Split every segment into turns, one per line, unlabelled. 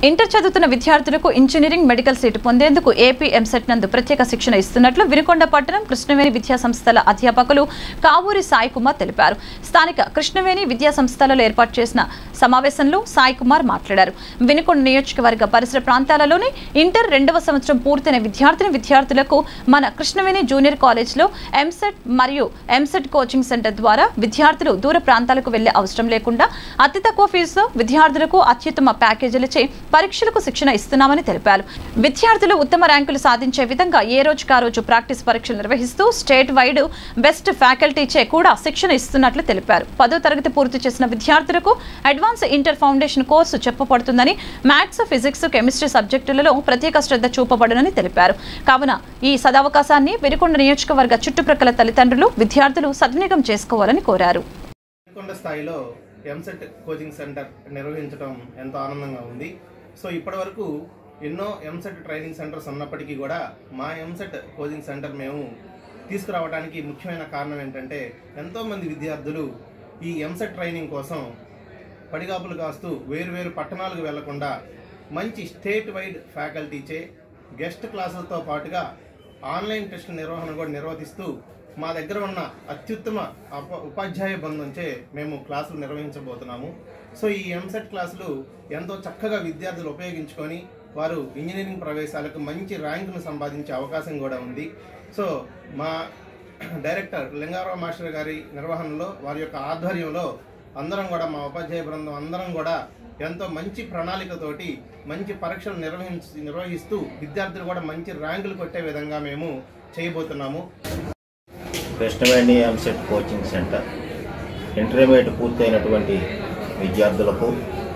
inter చదువుతున్న విద్యార్థులకు engineering medical seat పొందేందుకు ఏపీ ఎంసెట్ నందు ప్రత్యేక శిక్షణ ఇస్తున్నట్లు వినుకొండ పట్టణం కృష్ణవేణి విద్యా సంస్థల అధ్యాపకులు కావూరి సాయి కుమార్ తెలిపారు స్థానిక కృష్ణవేణి విద్యా సంస్థలలో ఏర్పాటు చేసిన సమావేశంలో సాయి కుమార్ మాట్లాడారు వినుకొండ నియోజకవర్గ పరిసర ప్రాంతాలలోని ఇంటర్ రెండవ సంవత్సరం పూర్తయిన విద్యార్థిని విద్యార్థులకు మన కృష్ణవేణి జూనియర్ కాలేజ్లో ఎంసెట్ మరియు ఎంసెట్ కోచింగ్ సెంటర్ ద్వారా విద్యార్థులు దూర ప్రాంతాలకు వెళ్లే అవసరం లేకుండా అతి తక్కువ ఫీజుతో విద్యార్థులకు అత్యుత్తమ ప్యాకేజీలచే పరీక్షలకు శిక్షణ ఇస్తున్నామని తెలిపారు విద్యార్థులు ఉత్తమ ర్యాంకులు సాధించే విధంగా ఏ రోజుకు ఆ రోజు ప్రాక్టీస్ పరీక్షలు నిర్వహిస్తూ స్టేట్ వైడ్ బెస్ట్ ఫ్యాకల్టీచే కూడా శిక్షణ ఇస్తున్నట్లు తెలిపారు పదో తరగతి పూర్తి చేసిన విద్యార్థులకు అడ్వాన్స్ ఇంటర్ ఫౌండేషన్ కోర్సు చెప్పబడుతుందని మ్యాథ్స్ ఫిజిక్స్ కెమిస్ట్రీ సబ్జెక్టులలో ప్రత్యేక శ్రద్ధ చూపబడునని తెలిపారు కావున ఈ సదవకాశాన్ని వెరికొండ నియోజకవర్గ చుట్టుప్రక్కల తల్లిదండ్రులు విద్యార్థులు సద్వినియోగం చేసుకోవాలని కోరారు
కొండ స్థాయిలో ఎంసెట్ కోచింగ్ సెంటర్ నిర్వహించడం ఎంతో ఆనందంగా ఉంది సో ఇప్పటివరకు ఎన్నో ఎంసెట్ ట్రైనింగ్ సెంటర్స్ ఉన్నప్పటికీ కూడా మా ఎంసెట్ కోచింగ్ సెంటర్ మేము తీసుకురావడానికి ముఖ్యమైన కారణం ఏంటంటే ఎంతోమంది విద్యార్థులు ఈ ఎంసెట్ ట్రైనింగ్ కోసం పడిగాపులు కాస్తూ వేరు వేరు పట్టణాలకు వెళ్లకుండా మంచి స్టేట్ వైడ్ ఫ్యాకల్టీచే గెస్ట్ క్లాసులతో పాటుగా ఆన్లైన్ టెస్ట్ నిర్వహణ కూడా నిర్వహిస్తూ మా దగ్గర ఉన్న అత్యుత్తమ అప- ఉపాధ్యాయ బృందంచే మేము క్లాసులు నిర్వహించబోతున్నాము సో ఈ ఎంసెట్ క్లాసులు ఎంతో చక్కగా విద్యార్థులు ఉపయోగించుకొని వారు ఇంజనీరింగ్ ప్రవేశాలకు మంచి ర్యాంకును సంపాదించే అవకాశం కూడా ఉంది సో మా డైరెక్టర్ లింగారావు మాస్టర్ గారి నిర్వహణలో వారి యొక్క ఆధ్వర్యంలో అందరం కూడా మా ఉపాధ్యాయ బృందం అందరం కూడా ఎంతో మంచి ప్రణాళికతోటి మంచి పరీక్షలు నిర్వహించి నిర్వహిస్తూ విద్యార్థులు కూడా మంచి ర్యాంకులు కొట్టే విధంగా మేము చేయబోతున్నాము
Krishnaveni EAMCET coaching centre intermediate పూర్తయినటువంటి విద్యార్థులకు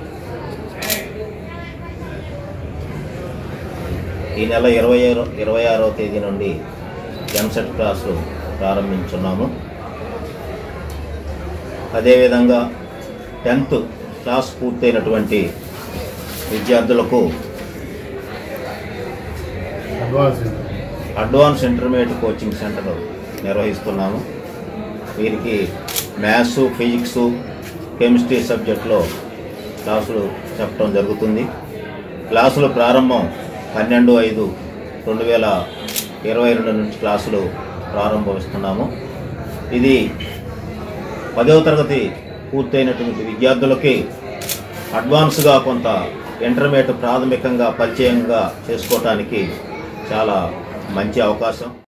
ఈ నెల ఇరవై ఆరు ఇరవై ఆరవ తేదీ నుండి ఎంసెట్ క్లాసులు ప్రారంభించున్నాము అదేవిధంగా టెన్త్ క్లాస్ పూర్తయినటువంటి విద్యార్థులకు అడ్వాన్స్ ఇంటర్మీడియట్ కోచింగ్ సెంటర్ నిర్వహిస్తున్నాము వీరికి మ్యాథ్స్ ఫిజిక్స్ కెమిస్ట్రీ సబ్జెక్టులో క్లాసులు చెప్పడం జరుగుతుంది క్లాసులు ప్రారంభం పన్నెండు ఐదు రెండు వేల ఇరవై రెండు నుంచి క్లాసులు ప్రారంభిస్తున్నాము ఇది పదవ తరగతి పూర్తయినటువంటి విద్యార్థులకి అడ్వాన్స్గా కొంత ఇంటర్మీడియట్ ప్రాథమికంగా పరిచయంగా చేసుకోవటానికి చాలా మంచి అవకాశం